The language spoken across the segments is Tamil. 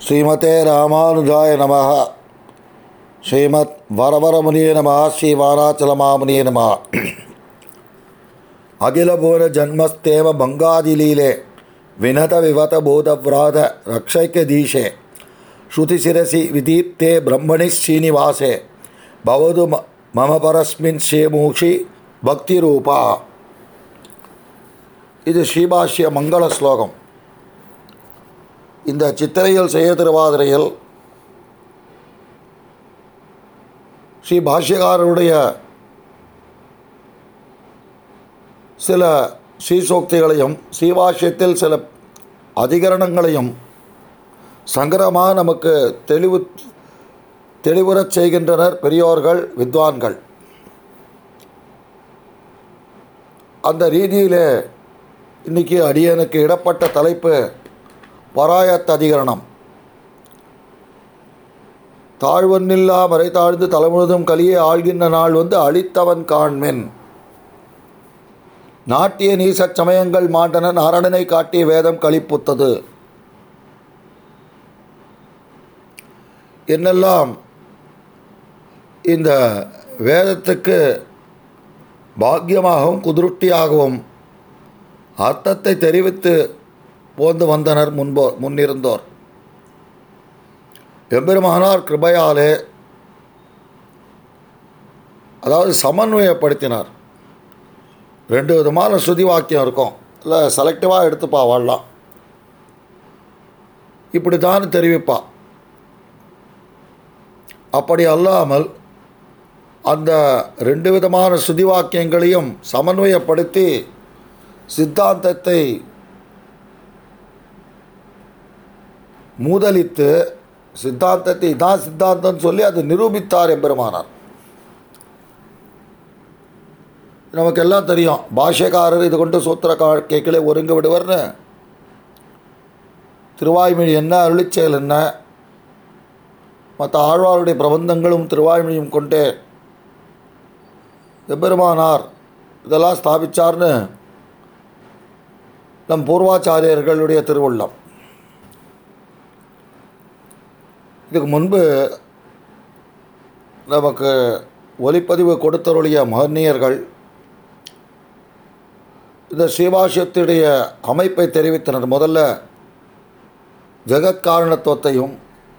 ஸ்ரீமதே ராமானுஜாய நம ஸ்ரீமத் வரவரமுனியே நம ஸ்ரீ வாராச்சலமாமுனியே நம அகிலபுவன ஜன்மஸ்தேவ பங்காதிலீலே வினத விவத போதவ்ராத ரக்ஷைக்க தீஷே ஸ்ருதிசிரசி விதீப்தே பிரம்மணி ஸ்ரீனிவாசே பவது ம- மம பரஸ்மின் ஸ்ரீமூஷி பக்தி ரூபா இது ஸ்ரீபாஷ்ய மங்கள ஸ்லோகம் இந்த சித்திரையில் செய்ய திருவாதிரையில் ஸ்ரீ பாஷ்யகாரருடைய சில ஸ்ரீசோக்திகளையும் ஸ்ரீபாஷ்யத்தில் சில அதிகரணங்களையும் சங்கரமாக நமக்கு தெளிவு தெளிவுறச் செய்கின்றனர் பெரியோர்கள் வித்வான்கள் அந்த ரீதியிலே இன்னைக்கு அடியனுக்கு இடப்பட்ட தலைப்பு பராயத் அதிகரணம் தாழ்வன்னில்லா மறை தாழ்ந்து தலைமுழுதும் கலியே ஆள்கின்ற நாள் வந்து அழித்தவன் காண்மென் நாட்டிய நீசச் சமயங்கள் மாண்டன நாரணனை காட்டிய வேதம் களிப்புத்தது என்னெல்லாம் இந்த வேதத்துக்கு பாக்கியமாகவும் குதிருட்டியாகவும் அர்த்தத்தை தெரிவித்து போந்து வந்தனர் முன்போ முன்னிருந்தோர் எம்பெருமானார் கிருபையாலே அதாவது சமன்வயப்படுத்தினார் ரெண்டு விதமான ஸ்ருதி வாக்கியம் இருக்கும் இல்லை செலக்டிவாக எடுத்துப்பா வாழலாம் இப்படி தான் தெரிவிப்பா அப்படி அல்லாமல் அந்த ரெண்டு விதமான ஸ்ருதி வாக்கியங்களையும் சமன்வயப்படுத்தி சித்தாந்தத்தை மூதலித்து சித்தாந்தத்தை தான் சித்தாந்தம் சொல்லி அதை நிரூபித்தார் எம்பெருமானார் நமக்கெல்லாம் தெரியும் பாஷ்யக்காரர் இது கொண்டு சூத்திர கேட்கலே ஒருங்க விடுவர்னு திருவாய்மொழி என்ன அருளிச்செயல் என்ன மற்ற ஆழ்வாருடைய பிரபந்தங்களும் திருவாய்மொழியும் கொண்டே எம்பெருமானார் இதெல்லாம் ஸ்தாபிச்சார்னு நம் பூர்வாச்சாரியர்களுடைய திருவுள்ளம் இதுக்கு முன்பு நமக்கு ஒலிப்பதிவு கொடுத்தருளிய மகன்னியர்கள் இந்த ஸ்ரீபாஷ்யத்துடைய அமைப்பை தெரிவித்தனர் முதல்ல ஜெகத்காரணத்துவத்தையும்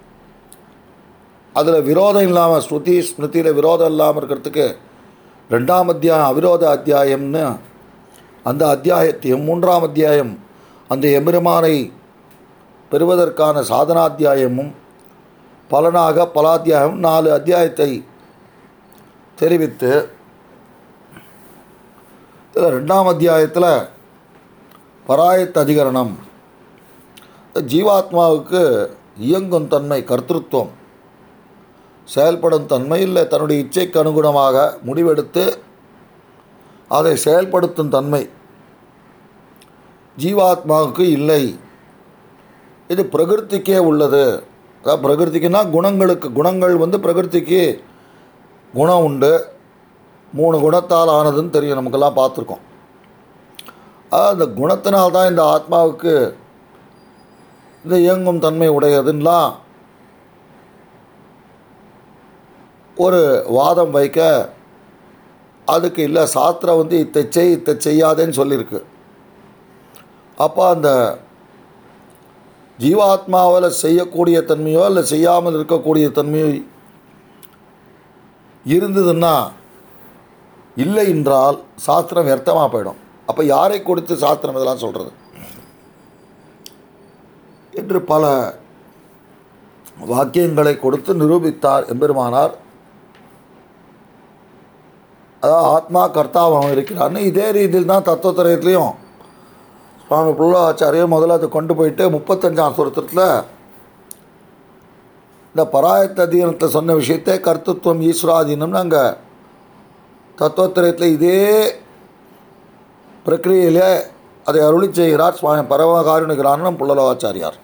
அதில் விரோதம் இல்லாமல் ஸ்ருதி ஸ்மிருதியில் விரோதம் இல்லாமல் இருக்கிறதுக்கு ரெண்டாம் அத்தியாயம் அவிரோத அத்தியாயம்னு அந்த அத்தியாயத்தையும் மூன்றாம் அத்தியாயம் அந்த எம்பெருமானை பெறுவதற்கான சாதனாத்தியாயமும் பலனாக பலாத்தியாயம் நாலு அத்தியாயத்தை தெரிவித்து இதில் ரெண்டாம் அத்தியாயத்தில் பராயத் அதிகரணம் ஜீவாத்மாவுக்கு இயங்கும் தன்மை கர்த்திருவம் செயல்படும் தன்மை இல்லை தன்னுடைய இச்சைக்கு அனுகுணமாக முடிவெடுத்து அதை செயல்படுத்தும் தன்மை ஜீவாத்மாவுக்கு இல்லை இது பிரகிருதிக்கே உள்ளது அதாவது பிரகிருதிக்குன்னா குணங்களுக்கு குணங்கள் வந்து பிரகிருதிக்கு குணம் உண்டு மூணு குணத்தால் ஆனதுன்னு தெரியும் நமக்கெல்லாம் பார்த்துருக்கோம் அதாவது அந்த குணத்தினால் தான் இந்த ஆத்மாவுக்கு இந்த இயங்கும் தன்மை உடையதுன்னெலாம் ஒரு வாதம் வைக்க அதுக்கு இல்லை சாஸ்திரம் வந்து இத்தை செய் இத்தை செய்யாதேன்னு சொல்லியிருக்கு அப்போ அந்த ஜீவாத்மாவில் செய்யக்கூடிய தன்மையோ இல்லை செய்யாமல் இருக்கக்கூடிய தன்மையோ இருந்ததுன்னா இல்லை என்றால் சாஸ்திரம் வியர்த்தமாக போயிடும் அப்போ யாரை கொடுத்து சாஸ்திரம் இதெல்லாம் சொல்கிறது என்று பல வாக்கியங்களை கொடுத்து நிரூபித்தார் எம்பெருமானார் அதாவது ஆத்மா கர்த்தாவாகவும் இருக்கிறார்னு இதே ரீதியில் தான் தத்துவத்திரயத்துலேயும் சுவாமி புல்லாச்சாரியர் முதல்ல அதை கொண்டு போயிட்டு முப்பத்தஞ்சாம் சுரத்தில் இந்த பராயத்த அதீனத்தை சொன்ன விஷயத்தை கர்த்தத்துவம் ஈஸ்வராதீனம்னு அங்கே தத்துவத்திரயத்தில் இதே பிரக்கிரியிலே அதை அருளி செய்கிறார் சுவாமி பரமகாருணிகரான புள்ளலவாச்சாரியார்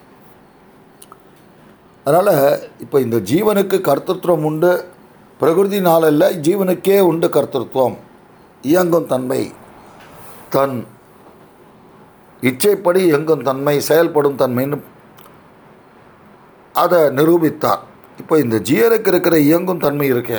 அதனால் இப்போ இந்த ஜீவனுக்கு கர்த்தத்துவம் உண்டு பிரகிருதினால் இல்லை ஜீவனுக்கே உண்டு கர்த்தத்துவம் இயங்கும் தன்மை தன் இச்சைப்படி இயங்கும் தன்மை செயல்படும் தன்மைன்னு அதை நிரூபித்தார் இப்போ இந்த ஜீவனுக்கு இருக்கிற இயங்கும் தன்மை இருக்கே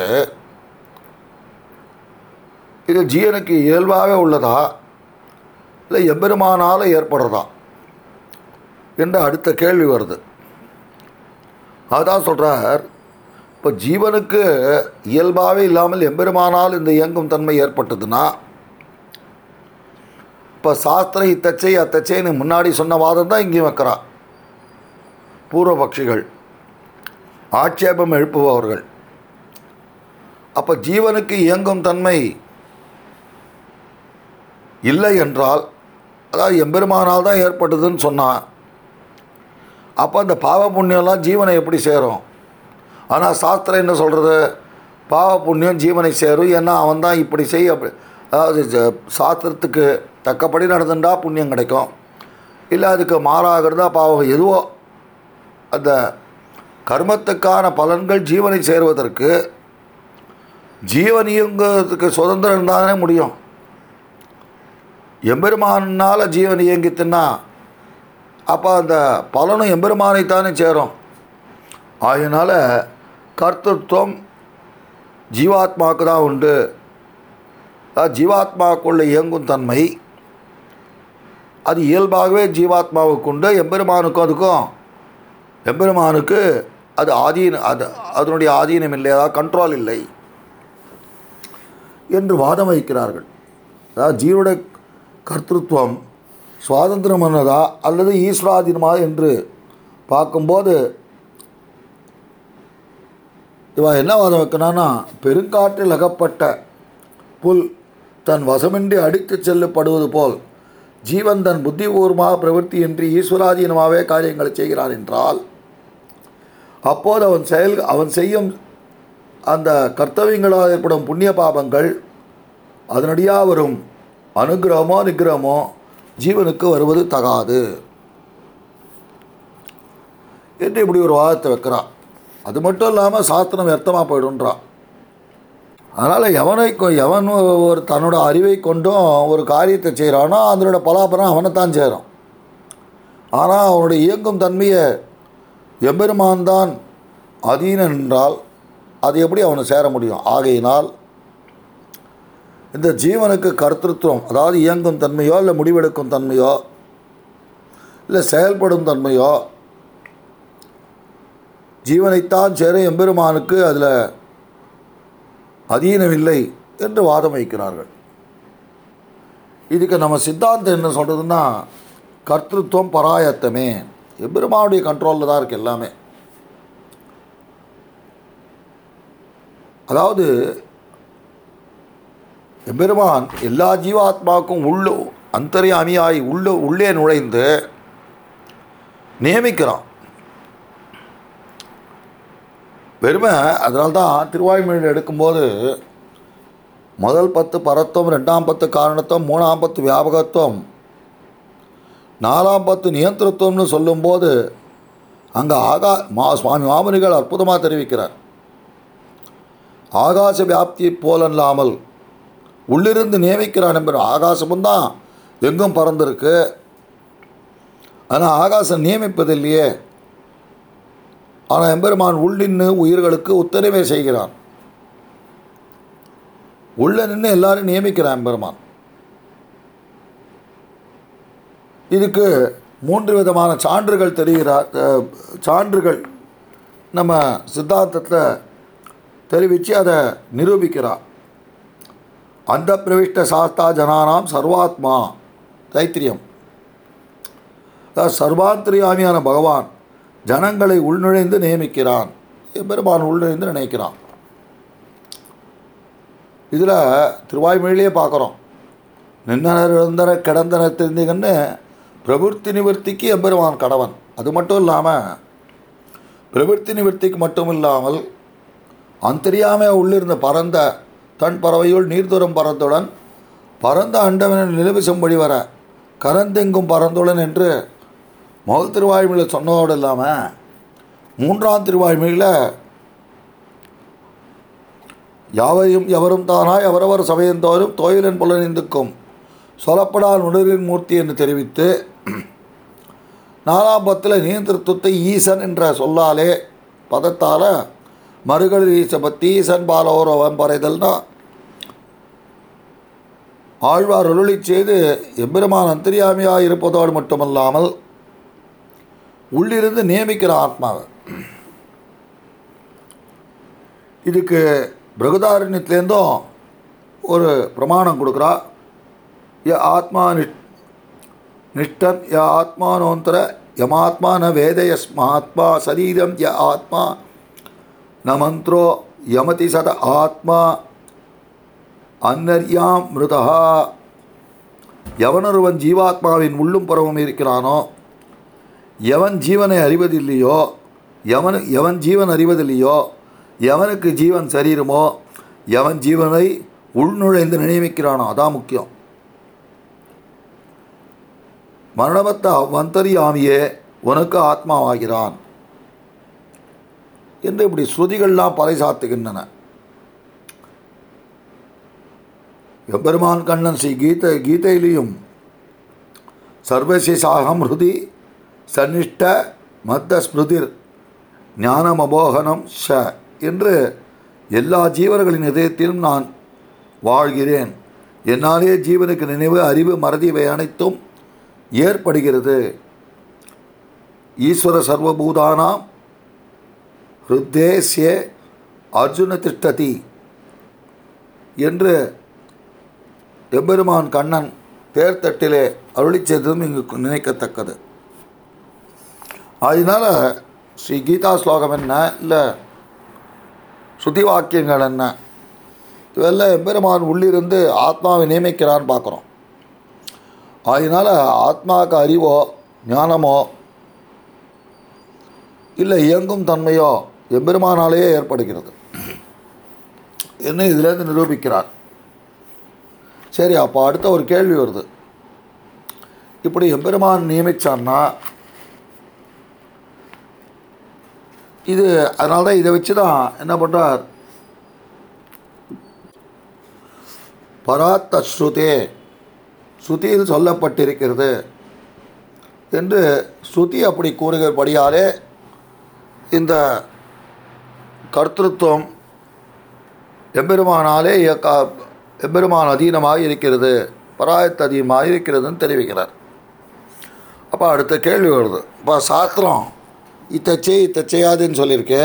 இது ஜீவனுக்கு இயல்பாகவே உள்ளதா இல்லை எம்பெருமானால் ஏற்படுறதா என்ற அடுத்த கேள்வி வருது அதுதான் சொல்கிறார் இப்போ ஜீவனுக்கு இயல்பாகவே இல்லாமல் எம்பெருமானால் இந்த இயங்கும் தன்மை ஏற்பட்டதுன்னா இப்போ சாஸ்திரம் இத்தச்சை அத்தச்சைன்னு முன்னாடி சொன்ன வாதம் தான் இங்கேயும் வைக்கிறான் பூர்வபக்ஷிகள் ஆட்சேபம் எழுப்புபவர்கள் அப்போ ஜீவனுக்கு இயங்கும் தன்மை இல்லை என்றால் அதாவது எம்பெருமானால் தான் ஏற்பட்டதுன்னு சொன்னான் அப்போ அந்த பாவ புண்ணியம்லாம் ஜீவனை எப்படி சேரும் ஆனால் சாஸ்திரம் என்ன சொல்கிறது பாவ புண்ணியம் ஜீவனை சேரும் ஏன்னா அவன் தான் இப்படி செய்ய அப்படி அதாவது ஜ- சாஸ்திரத்துக்கு தக்கபடி நடந்துட்டா புண்ணியம் கிடைக்கும் இல்லை அதுக்கு மாறாகிறதா பாவம் எதுவோ அந்த கர்மத்துக்கான பலன்கள் ஜீவனை சேருவதற்கு ஜீவன் இயங்குறதுக்கு சுதந்திரம் இருந்தால் தானே முடியும் எம்பெருமானால் ஜீவன் இயங்கித்துன்னா அப்போ அந்த பலனும் எம்பெருமானைத்தானே சேரும் ஆகையினால கர்த்தத்துவம் ஜீவாத்மாவுக்கு தான் உண்டு அதாவது ஜீவாத்மாவுக்குள்ள இயங்கும் தன்மை அது இயல்பாகவே ஜீவாத்மாவுக்கு உண்டு எம்பெருமானுக்கும் அதுக்கும் எம்பெருமானுக்கு அது ஆதீன அது அதனுடைய ஆதீனம் இல்லை அதாவது கண்ட்ரோல் இல்லை என்று வாதம் வைக்கிறார்கள் அதாவது ஜீவனுடைய கர்த்தத்துவம் சுவாதந்திரமானதா அல்லது ஈஸ்வராதீனமா என்று பார்க்கும்போது இவன் என்ன வாதம் வைக்கிறான்னா பெருங்காற்றில் அகப்பட்ட புல் தன் வசமின்றி அடித்துச் செல்லப்படுவது போல் ஜீவன் தன் புத்திபூர்வமாக பிரவൃத்தியின்றி ஈஸ்வராதீனமாகவே காரியங்களை செய்கிறான் என்றால் அப்போது அவன் செயல் அவன் செய்யும் அந்த கர்த்தவியங்களால் ஏற்படும் புண்ணிய பாபங்கள் அதனடியாக வரும் அனுகிரகமோ நிகிரகமோ ஜீவனுக்கு வருவது தகாது என்று இப்படி ஒரு வாதத்தை வைக்கிறான் அது மட்டும் இல்லாமல் சாஸ்திரம் வியர்த்தமாக போயிடுன்றான் அதனால் எவனை கொ- எவன் ஒரு தன்னோட அறிவை கொண்டும் ஒரு காரியத்தை செய்கிறானோ அதனோட பலாபலம் அவனைத்தான் சேரும் ஆனால் அவனுடைய இயங்கும் தன்மையை எம்பெருமான் தான் அதீனன் என்றால் அது எப்படி அவனை சேர முடியும் ஆகையினால் இந்த ஜீவனுக்கு கர்த்தத்துவம் அதாவது இயங்கும் தன்மையோ இல்லை முடிவெடுக்கும் தன்மையோ இல்லை செயல்படும் தன்மையோ ஜீவனைத்தான் சேர எம்பெருமானுக்கு அதில் அதீனமில்லை என்று வாதம் வைக்கிறார்கள் இதுக்கு நம்ம சித்தாந்தம் என்ன சொல்கிறதுன்னா கர்த்தத்துவம் பராயத்தமே எம்பெருமானுடைய கண்ட்ரோலில் தான் இருக்குது எல்லாமே அதாவது எம்பெருமான் எல்லா ஜீவாத்மாவுக்கும் உள்ள அந்தர்யாமியாய் உள்ள உள்ளே நுழைந்து நியமிக்கிறான் வெறுமை அதனால்தான் திருவாய்மொழியில் எடுக்கும்போது முதல் பத்து பரத்துவம் ரெண்டாம் பத்து காரணத்துவம் மூணாம் பத்து வியாபகத்துவம் நாலாம் பத்து நியந்திரத்துவம்னு சொல்லும்போது அங்கே ஆகா மா சுவாமி மாமுனிகள் அற்புதமாக தெரிவிக்கிறார் ஆகாச வியாப்தி போலல்லாமல் உள்ளிருந்து நியமிக்கிறான் என்பது ஆகாசமும் தான் எங்கும் பறந்திருக்கு ஆனால் ஆகாசம் நியமிப்பதில்லையே ஆனால் எம்பெருமான் உள்ளின்னு உயிர்களுக்கு உத்தரவே செய்கிறான் உள்ள நின்று எல்லாரும் நியமிக்கிறான் எம்பெருமான் இதுக்கு மூன்று விதமான சான்றுகள் தெரிகிறார் அஹ், சான்றுகள் நம்ம சித்தாந்தத்தில் தெரிவித்து அதை நிரூபிக்கிறார் அந்த பிரவிஷ்ட சாஸ்தா ஜனானாம் சர்வாத்மா தைத்திரியம் அதாவது சர்வாந்திரியாமியான பகவான் ஜனங்களை உள்நுழைந்து நியமிக்கிறான் பெருமான் உள்நுழைந்து நினைக்கிறான் இதில் திருவாய்மொழியிலே பார்க்குறோம் நின்னனர் இருந்தன கிடந்தன தெரிந்துகன்னு பிரவೃತ್ತಿ நிவர்த்திக்கு எம்பெருமான் கடவன் அது மட்டும் இல்லாமல் பிரவೃತ್ತಿ நிவர்த்திக்கு மட்டும் இல்லாமல் அந்தரியாம உள்ளிருந்த பரந்த தன் பறவையுள் நீர்தூரம் பறந்துடன் பரந்த அண்டவனின் நிலவு செம்படி வர கரந்தெங்கும் பறந்துடன் என்று முதல் திருவாய்மொழியில் சொன்னதோடு இல்லாமல் மூன்றாம் திருவாய்மொழியில் யாவையும் எவரும் தானாய் அவரவர் சமயந்தோறும் தோயிலன் புலனிந்துக்கும் சொல்லப்படால் உணரின் மூர்த்தி என்று தெரிவித்து நாலாம் பத்தில் நியந்திரத்துவத்தை ஈசன் என்ற சொல்லாலே பதத்தால் மறுகள் ஈச பத்தி ஈசன் பாலோரவன் பறைதல்னா ஆழ்வார் அருளி செய்து எம்பெருமான் அந்தரியாமியாக இருப்பதோடு மட்டுமல்லாமல் உள்ளிருந்து நியமிக்கிற ஆத்மாவை இதுக்கு பிரகதாரண்யத்துலேருந்தும் ஒரு பிரமாணம் கொடுக்குறா ய ஆத்மா நிஷ் நிஷ்டன் ய ஆத்மானோந்தர யமாத்மா ந வேதயஸ்மாத்மா சரீரம் ய ஆத்மா ந மந்த்ரோ யமதி சத ஆத்மா அன்னர்யாம் மிருதா எவனொருவன் ஜீவாத்மாவின் உள்ளும் புறமும் இருக்கிறானோ எவன் ஜீவனை அறிவதில்லையோ எவனு எவன் ஜீவன் அறிவதில்லையோ எவனுக்கு ஜீவன் சரீரமோ எவன் ஜீவனை உள்நுழைந்து நியமிக்கிறானோ அதான் முக்கியம் மரணமத்த அவ்வந்தரியாமியே உனக்கு ஆத்மாவாகிறான் என்று இப்படி ஸ்ருதிகள்லாம் பறைசாத்துகின்றன எம்பெருமான் கண்ணன் ஸ்ரீ கீதை கீதையிலையும் சர்வசிசாகம் ஹிருதி சன்னிஷ்ட மத்த ஸ்மிருதிர் ஞானம் அபோகனம் ஷ என்று எல்லா ஜீவர்களின் இதயத்திலும் நான் வாழ்கிறேன் என்னாலே ஜீவனுக்கு நினைவு அறிவு மறதி இவை அனைத்தும் ஏற்படுகிறது ஈஸ்வர சர்வபூதானாம் ஹிருத்தேசிய அர்ஜுன திஷ்டதி என்று எம்பெருமான் கண்ணன் தேர்தட்டிலே அருளி செய்ததும் இங்கு நினைக்கத்தக்கது அதனால் ஸ்ரீ கீதா ஸ்லோகம் என்ன இல்லை ஸ்ருதி வாக்கியங்கள் என்ன இதெல்லாம் எம்பெருமான் உள்ளிருந்து ஆத்மாவை நியமிக்கிறான்னு பார்க்குறோம் அதனால் ஆத்மாவுக்கு அறிவோ ஞானமோ இல்லை இயங்கும் தன்மையோ எம்பெருமானாலேயே ஏற்படுகிறது என்ன இதிலேருந்து நிரூபிக்கிறார் சரி அப்போ அடுத்த ஒரு கேள்வி வருது இப்படி எம்பெருமான் நியமிச்சான்னா இது அதனால தான் இதை வச்சு தான் என்ன பண்ணுறார் பராத்த ஸ்ருதே ஸ்ருதியில் சொல்லப்பட்டிருக்கிறது என்று ஸ்ருதி அப்படி கூறுகிறபடியாலே இந்த கர்த்தத்துவம் எம்பெருமானாலே இயக்க எம்பெருமான் அதீனமாக இருக்கிறது பராயத்து அதிகமாக இருக்கிறதுன்னு தெரிவிக்கிறார் அப்போ அடுத்த கேள்வி வருது இப்போ சாஸ்திரம் இத்தை செய் இத்தை செய்யாதுன்னு சொல்லியிருக்கு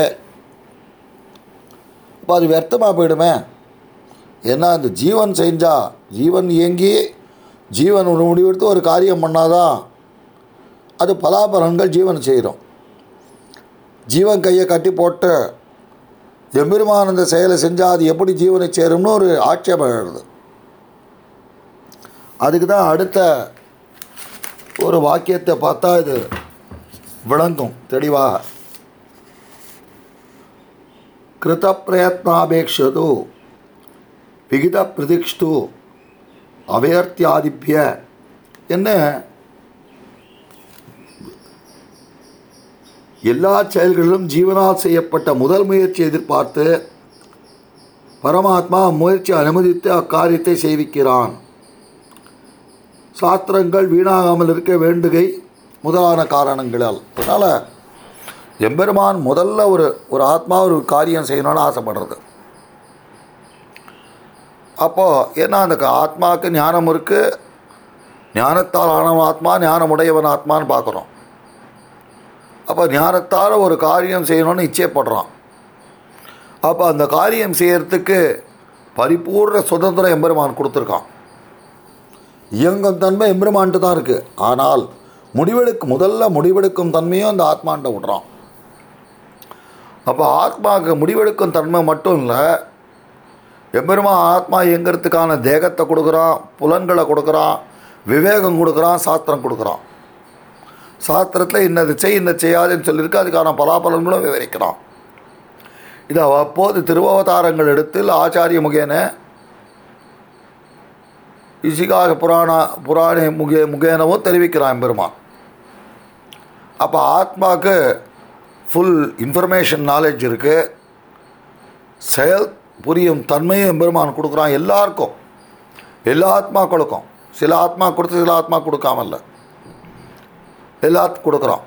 அப்போ அது வியர்த்தமாக போயிடுமே ஏன்னா அந்த ஜீவன் செஞ்சால் ஜீவன் இயங்கி ஜீவன் ஒரு முடிவெடுத்து ஒரு காரியம் பண்ணாதான் அது பலாபலன்கள் ஜீவன் செய்கிறோம் ஜீவன் கையை கட்டி போட்டு எம்பெருமான் அந்த செயலை செஞ்சால் அது எப்படி ஜீவனை சேரும்னு ஒரு ஆட்சேபம் எழுது அதுக்கு தான் அடுத்த ஒரு வாக்கியத்தை பார்த்தா இது விளங்கும் தெளிவாக கிருத பிரயத்னாபேக்ஷது விகித பிரதிஷ்டு அவேர்த்தியாதிபிய என்ன எல்லா செயல்களிலும் ஜீவனால் செய்யப்பட்ட முதல் முயற்சி எதிர்பார்த்து பரமாத்மா முயற்சி அனுமதித்து அக்காரியத்தை செய்விக்கிறான் சாஸ்திரங்கள் வீணாகாமல் இருக்க வேண்டுகை முதலான காரணங்களால் அதனால் எம்பெருமான் முதல்ல ஒரு ஒரு ஆத்மா ஒரு காரியம் செய்யணும்னு ஆசைப்படுறது அப்போது ஏன்னா அந்த ஆத்மாவுக்கு ஞானம் இருக்குது ஞானத்தால் ஆன ஆத்மா ஞானமுடையவன் ஆத்மான்னு பார்க்குறோம் அப்போ ஞானத்தால் ஒரு காரியம் செய்யணும்னு இச்சைப்படுறான் அப்போ அந்த காரியம் செய்யறதுக்கு பரிபூர்ண சுதந்திரம் எம்பெருமான் கொடுத்துருக்கான் இயங்கும் தன்மை எம்பெருமான்ட்டு தான் இருக்குது ஆனால் முடிவெடுக்க முதல்ல முடிவெடுக்கும் தன்மையும் அந்த ஆத்மான்ட்ட விடுறான் அப்போ ஆத்மாவுக்கு முடிவெடுக்கும் தன்மை மட்டும் இல்லை எம்பெருமா ஆத்மா இயங்கிறதுக்கான தேகத்தை கொடுக்குறான் புலன்களை கொடுக்குறான் விவேகம் கொடுக்குறான் சாஸ்திரம் கொடுக்குறான் சாஸ்திரத்தில் இன்னது செய் இன்ன செய்யாதுன்னு சொல்லியிருக்கு அதுக்கான பலாபலன்களும் விவரிக்கிறான் இது அவ்வப்போது திருவவதாரங்கள் எடுத்து ஆச்சாரிய முகேன இசிகாக புராண புராண முகே முகேனவும் தெரிவிக்கிறான் பெருமான் அப்போ ஆத்மாவுக்கு ஃபுல் இன்ஃபர்மேஷன் நாலேஜ் இருக்குது செயல் புரியும் தன்மையும் எம்பெருமான் கொடுக்குறான் எல்லாருக்கும் எல்லா ஆத்மாக்களுக்கும் சில ஆத்மா கொடுத்து சில ஆத்மா கொடுக்காமல்ல எல்லாத்துக்கும் கொடுக்குறோம்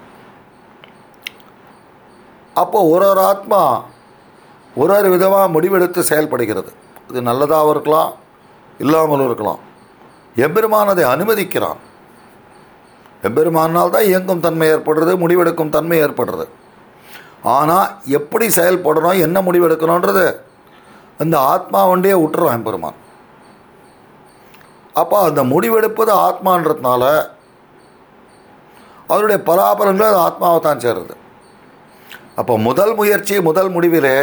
அப்போ ஒரு ஒரு ஆத்மா ஒரு ஒரு விதமாக முடிவெடுத்து செயல்படுகிறது இது நல்லதாகவும் இருக்கலாம் இல்லாமலும் இருக்கலாம் எம்பெருமான் அதை அனுமதிக்கிறான் எம்பெருமானால் தான் இயங்கும் தன்மை ஏற்படுறது முடிவெடுக்கும் தன்மை ஏற்படுறது ஆனால் எப்படி செயல்படணும் என்ன முடிவெடுக்கணுன்றது அந்த ஆத்மா வண்டியே விட்டுறான் எம்பெருமான் அப்போ அந்த முடிவெடுப்பது ஆத்மான்றதுனால அவருடைய பராபரங்கள் அது ஆத்மாவை தான் சேருது அப்போ முதல் முயற்சி முதல் முடிவிலே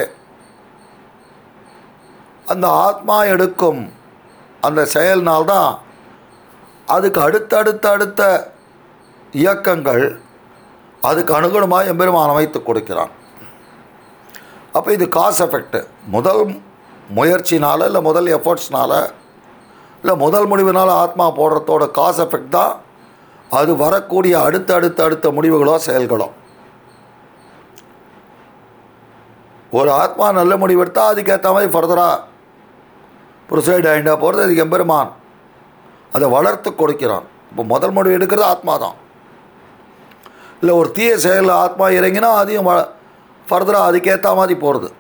அந்த ஆத்மா எடுக்கும் அந்த செயல்னால்தான் அதுக்கு அடுத்தடுத்த அடுத்த இயக்கங்கள் அதுக்கு அனுகுணமாக எம்பெருமான் அமைத்து கொடுக்கிறான் அப்போ இது காஸ் எஃபெக்ட் முதல் முயற்சினால் இல்லை முதல் எஃபர்ட்ஸ்னால இல்லை முதல் முடிவினால் ஆத்மா போடுறதோட காஸ் எஃபெக்ட் தான் அது வரக்கூடிய அடுத்த அடுத்த அடுத்த முடிவுகளோ செயல்களோ ஒரு ஆத்மா நல்ல முடிவெடுத்தால் அதுக்கேற்ற மாதிரி ஃபர்தராக ப்ரொசைட் ஆகிண்டா போகிறது அதுக்கு எம்பெருமான் அதை வளர்த்து கொடுக்கிறான் இப்போ முதல் முடிவு எடுக்கிறது ஆத்மா தான் இல்லை ஒரு தீய செயலில் ஆத்மா இறங்கினா அதையும் வ ஃபர்தராக அதுக்கேற்ற மாதிரி போகிறது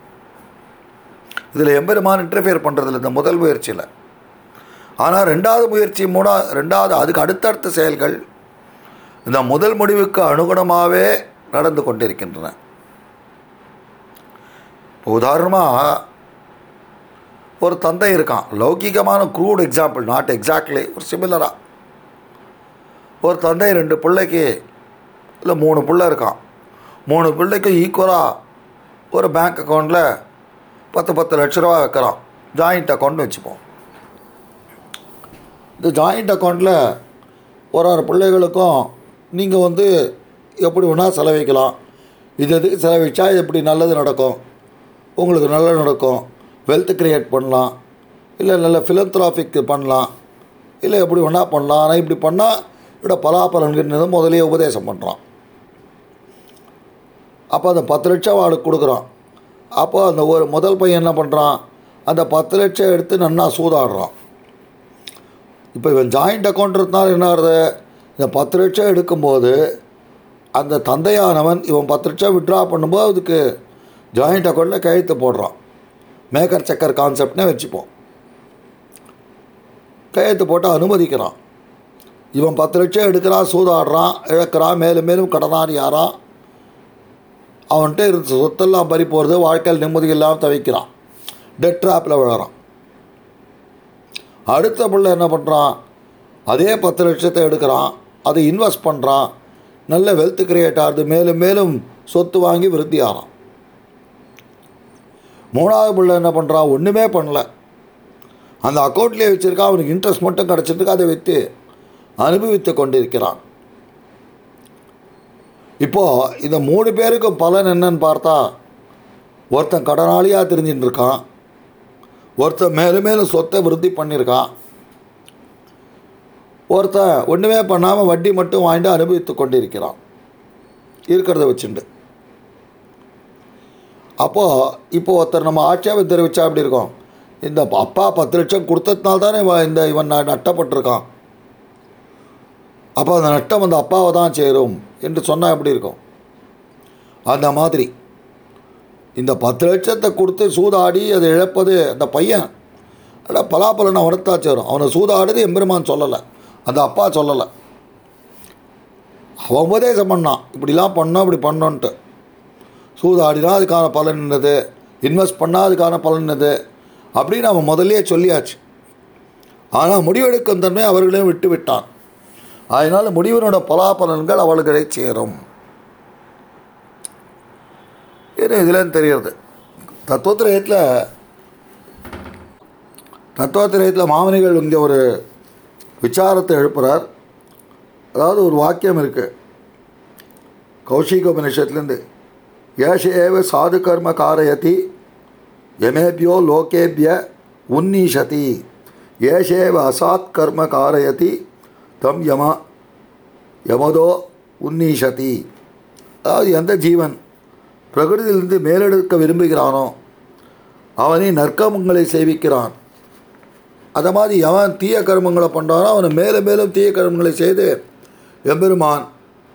இதில் எம்பெருமான் இன்டர்ஃபியர் பண்ணுறதில்ல இந்த முதல் முயற்சியில் ஆனால் ரெண்டாவது முயற்சி மூணா ரெண்டாவது அதுக்கு அடுத்தடுத்த செயல்கள் இந்த முதல் முடிவுக்கு அனுகுணமாகவே நடந்து கொண்டிருக்கின்றன இப்போ உதாரணமாக ஒரு தந்தை இருக்கான் லௌகிகமான க்ரூட் எக்ஸாம்பிள் நாட் எக்ஸாக்ட்லி ஒரு சிமிலராக ஒரு தந்தை ரெண்டு பிள்ளைக்கு இல்லை மூணு பிள்ளை இருக்கான் மூணு பிள்ளைக்கும் ஈக்குவலாக ஒரு பேங்க் அக்கௌண்ட்டில் பத்து பத்து லட்ச ரூபா வைக்கிறான் ஜாயிண்ட் அக்கௌண்ட் வச்சுப்போம் இந்த ஜாயிண்ட் அக்கௌண்ட்டில் ஒரு ஒரு பிள்ளைகளுக்கும் நீங்கள் வந்து எப்படி வேணால் செலவிக்கலாம் இது எதுக்கு செலவிச்சா எப்படி நல்லது நடக்கும் உங்களுக்கு நல்லது நடக்கும் வெல்த் க்ரியேட் பண்ணலாம் இல்லை நல்ல ஃபிலந்த்ராஃபிக் பண்ணலாம் இல்லை எப்படி வேணால் பண்ணலாம் ஆனால் இப்படி பண்ணால் இதோட பலாபலன்கிறது முதலே உபதேசம் பண்ணுறான் அப்போ அந்த பத்து லட்சம் அவளுக்கு கொடுக்குறான் அப்போ அந்த ஒரு முதல் பையன் என்ன பண்ணுறான் அந்த பத்து லட்சம் எடுத்து நன்னா சூதாடுறான் இப்போ இவன் ஜாயிண்ட் அக்கௌண்ட் இருந்தாலும் என்ன ஆகுது இந்த பத்து லட்சம் எடுக்கும்போது அந்த தந்தையானவன் இவன் பத்து லட்சம் விட்ரா பண்ணும்போது அதுக்கு ஜாயிண்ட் அக்கௌண்ட்டில் கழுத்து போடுறான் மேக்கர் செக்கர் கான்செப்ட்னே வச்சுப்போம் கையெழுத்து போட்டு அனுமதிக்கிறான் இவன் பத்து லட்சம் எடுக்கிறான் சூதாடுறான் இழக்கிறான் மேலும் மேலும் கடனாளி யாரான் அவன்கிட்ட இருந்த சொத்தெல்லாம் பறி போகிறது வாழ்க்கையில் நிம்மதி இல்லாமல் தவிக்கிறான் டெட் ட்ராப்பில் விழறான் அடுத்த பிள்ளை என்ன பண்ணுறான் அதே பத்து லட்சத்தை எடுக்கிறான் அதை இன்வெஸ்ட் பண்ணுறான் நல்ல வெல்த் கிரியேட் ஆகுது மேலும் மேலும் சொத்து வாங்கி விருத்தி ஆகிறான் மூணாவது பிள்ளை என்ன பண்ணுறான் ஒன்றுமே பண்ணல அந்த அக்கௌண்ட்லேயே வச்சுருக்கான் அவனுக்கு இன்ட்ரெஸ்ட் மட்டும் கிடச்சிட்டு அதை வைத்து அனுபவித்து கொண்டிருக்கிறான் இப்போது இந்த மூணு பேருக்கும் பலன் என்னன்னு பார்த்தா ஒருத்தன் கடனாளியாக தெரிஞ்சுட்டு இருக்கான் ஒருத்தன் மேலும் மேலும் சொத்தை விருத்தி பண்ணியிருக்கான் ஒருத்தன் ஒன்றுமே பண்ணாமல் வட்டி மட்டும் வாங்கிட்டு அனுபவித்து கொண்டிருக்கிறான் இருக்கிறத வச்சுண்டு அப்போது இப்போ ஒருத்தர் நம்ம ஆட்சேபம் தெரிவித்தா அப்படி இருக்கோம் இந்த அப்பா பத்து லட்சம் கொடுத்ததுனால தானே இவன் இந்த இவன் ந- நட்டப்பட்டிருக்கான் அப்போ அந்த நட்டம் அந்த அப்பாவை தான் சேரும் என்று சொன்னால் எப்படி இருக்கும் அந்த மாதிரி இந்த பத்து லட்சத்தை கொடுத்து சூதாடி அதை இழப்பது அந்த பையன் அட பலாபலனை அவனத்தா சேரும் அவனை சூதாடுது எம்பெருமான் சொல்லலை அந்த அப்பா சொல்லலை அவன் உபதேசம் பண்ணான் இப்படிலாம் பண்ணோம் இப்படி பண்ணோன்ட்டு சூதாடினா அதுக்கான பலன் என்னது இன்வெஸ்ட் பண்ணால் அதுக்கான பலன் என்னது அப்படின்னு அவன் முதல்லயே சொல்லியாச்சு ஆனால் முடிவெடுக்கும் தன்மை அவர்களையும் விட்டு விட்டான் அதனால் முடிவினோட பலாபலன்கள் அவள்களை சேரும் இது இதில் தெரிகிறது தத்துவத்திரயத்தில் தத்துவத்திரயத்தில் மாமனிகள் இங்கே ஒரு விசாரத்தை எழுப்புகிறார் அதாவது ஒரு வாக்கியம் இருக்குது கௌஷிக உபனிஷத்துலேருந்து ஏஷ ஏவ சாது கர்ம காரயதி யமேபியோ லோகேபிய உன்னீஷதி ஏஷேவ அசாத் கர்ம காரயதி தம் யம யமதோ உன்னீஷதி அதாவது எந்த ஜீவன் பிரகிருதியிலிருந்து மேலெடுக்க விரும்புகிறானோ அவனை நற்கர்மங்களை சேவிக்கிறான் அதை மாதிரி எவன் தீய கர்மங்களை பண்ணுறானோ அவனை மேலும் மேலும் தீய கர்மங்களை செய்து எம்பெருமான்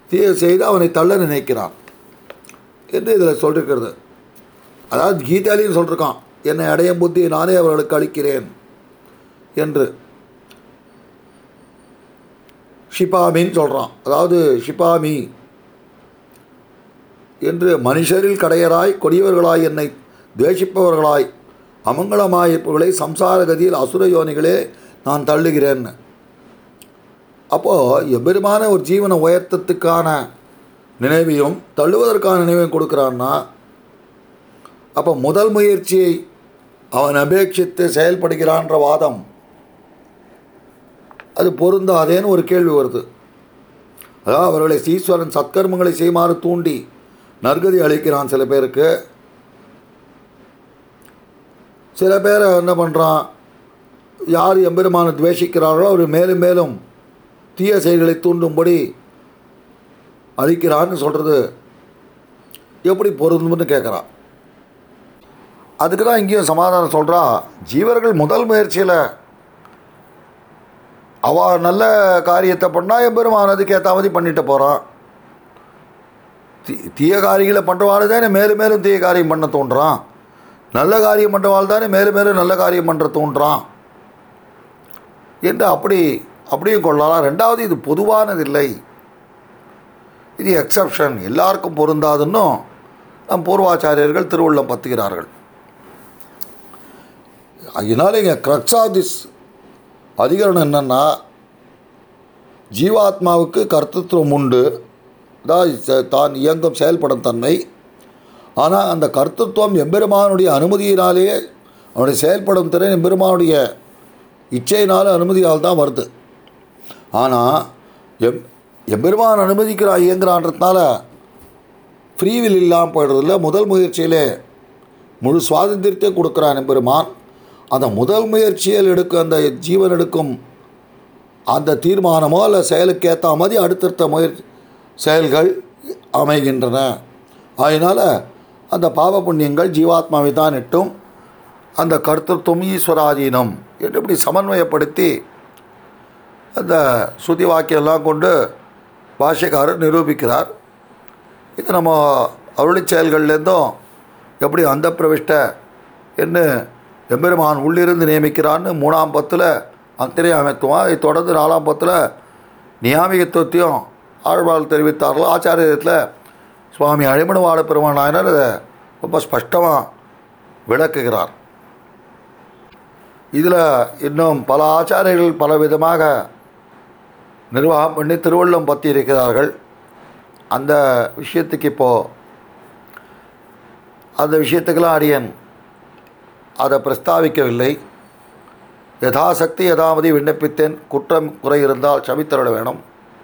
தீய செய்து அவனை தள்ள நினைக்கிறான் என்று இதில் சொல்லிருக்கிறது அதாவது கீதாலையும் சொல்லிருக்கான் என்னை அடையும் புத்தி நானே அவர்களுக்கு அளிக்கிறேன் என்று ஷிபாமின்னு சொல்கிறான் அதாவது ஷிபாமி என்று மனுஷரில் கடையராய் கொடியவர்களாய் என்னை துவேஷிப்பவர்களாய் அமங்கலமாயிருப்பவர்களை சம்சார கதியில் அசுர யோனிகளே நான் தள்ளுகிறேன்னு அப்போது எம்பெருமான ஒரு ஜீவன உயர்த்தத்துக்கான நினைவையும் தள்ளுவதற்கான நினைவையும் கொடுக்குறான்னா அப்போ முதல் முயற்சியை அவன் அபேட்சித்து செயல்படுகிறான்ற வாதம் அது பொருந்தாதேன்னு ஒரு கேள்வி வருது அதாவது அவர்களை ஈஸ்வரன் சத்கர்மங்களை செய்யுமாறு தூண்டி நற்கதி அளிக்கிறான் சில பேருக்கு சில பேரை என்ன பண்ணுறான் யார் எம்பெருமானை துவேஷிக்கிறார்களோ அவர் மேலும் மேலும் தீய செயல்களை தூண்டும்படி அழிக்கிறான்னு சொல்கிறது எப்படி பொருந்தும்னு கேட்குறான் அதுக்கு தான் இங்கேயும் சமாதானம் சொல்கிறா ஜீவர்கள் முதல் முயற்சியில் அவ நல்ல காரியத்தை பண்ணால் எம்பெருமான் அதுக்கு ஏற்ற மாதிரி பண்ணிட்டு போகிறான் தீ தீய காரியங்களை பண்ணுறவாள் தானே மேலும் மேலும் தீய காரியம் பண்ண தோன்றான் நல்ல காரியம் பண்ணுறவாள் தானே மேலும் மேலும் நல்ல காரியம் பண்ணுற தோன்றான் என்று அப்படி அப்படியும் கொள்ளலாம் ரெண்டாவது இது பொதுவானதில்லை இது எக்ஸப்ஷன் எல்லாருக்கும் பொருந்தாதுன்னும் நம் பூர்வாச்சாரியர்கள் திருவுள்ளம் பத்துகிறார்கள் அதனால இங்கே க்ரக்ஸ் ஆஃப் திஸ் அதிகரணம் என்னென்னா ஜீவாத்மாவுக்கு கர்த்தத்துவம் உண்டு அதாவது ச- தான் இயங்கும் செயல்படும் தன்மை ஆனால் அந்த கர்த்தத்துவம் எம்பெருமானுடைய அனுமதியினாலேயே அவனுடைய செயல்படும் திறன் எம்பெருமானுடைய இச்சையினால் அனுமதியால் தான் வருது ஆனால் எம் எம்பெருமான் அனுமதிக்கிறா இயங்குறான்றதுனால ஃப்ரீவில் இல்லாமல் போயிடுறதில்ல முதல் முயற்சியிலே முழு சுவாதந்திரத்தை கொடுக்குறான் எம்பெருமான் அந்த முதல் முயற்சியில் எடுக்க அந்த ஜீவன் எடுக்கும் அந்த தீர்மானமோ அல்ல செயலுக்கு ஏற்ற மாதிரி அடுத்தடுத்த முயற்சி செயல்கள் அமைகின்றன அதனால் அந்த பாவ புண்ணியங்கள் ஜீவாத்மாவை தான் எட்டும் அந்த கர்த்தத்துவம் ஈஸ்வராதீனம் என்று இப்படி சமன்வயப்படுத்தி அந்த ஸ்ருதி வாக்கியெல்லாம் கொண்டு பாஷ்யக்காரர் நிரூபிக்கிறார் இது நம்ம அருளிச் செயல்கள்லேருந்தும் எப்படி அந்த பிரவிஷ்ட என்ன எம்பெருமான் உள்ளிருந்து நியமிக்கிறான்னு மூணாம் பத்தில் அந்தரியாமத்துவம் அதை தொடர்ந்து நாலாம் பத்தில் நியாமிகத்துவத்தையும் ஆழ்வாள் தெரிவித்தார்கள் ஆச்சாரியத்தில் சுவாமி அழிமணுவாட பெருமான் நாயனர் அதை ரொம்ப ஸ்பஷ்டமாக விளக்குகிறார் இதில் இன்னும் பல ஆச்சாரியர்கள் பல விதமாக நிர்வாகம் பண்ணி திருவள்ளம் பற்றி இருக்கிறார்கள் அந்த விஷயத்துக்கு இப்போது அந்த விஷயத்துக்கெல்லாம் அடியன் அதை பிரஸ்தாவிக்கவில்லை யதாசக்தி யதாமதி விண்ணப்பித்தேன் குற்றம் குறை இருந்தால் சமித்தருட வேணும்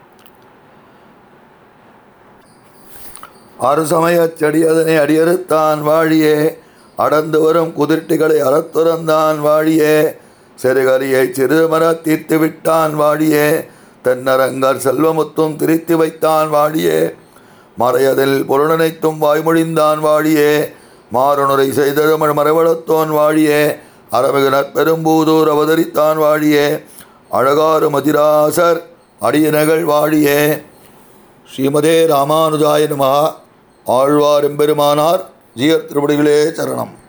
அறுசமயச் செடியதனை அடியறுத்தான் வாழியே அடர்ந்து வரும் குதிர்ட்டிகளை அறத்துறந்தான் வாழியே செருகலியை சிறுமர தீர்த்து விட்டான் வாழியே தென்னரங்கர் செல்வமுத்தும் திரித்து வைத்தான் வாழியே மறையதில் பொருளனைத்தும் வாய்மொழிந்தான் வாழியே மாறுணுரை செய்தழும மறைவளத்தோன் வாழியே அரமிகனர் பெரும்பூதூர் அவதரித்தான் வாழியே அழகாறு மதிராசர் அடியனகள் வாழியே ஸ்ரீமதே ராமானுஜாய நமஹ ஆழ்வார் எம்பெருமானார் ஜீயர் திருவடிகளே சரணம்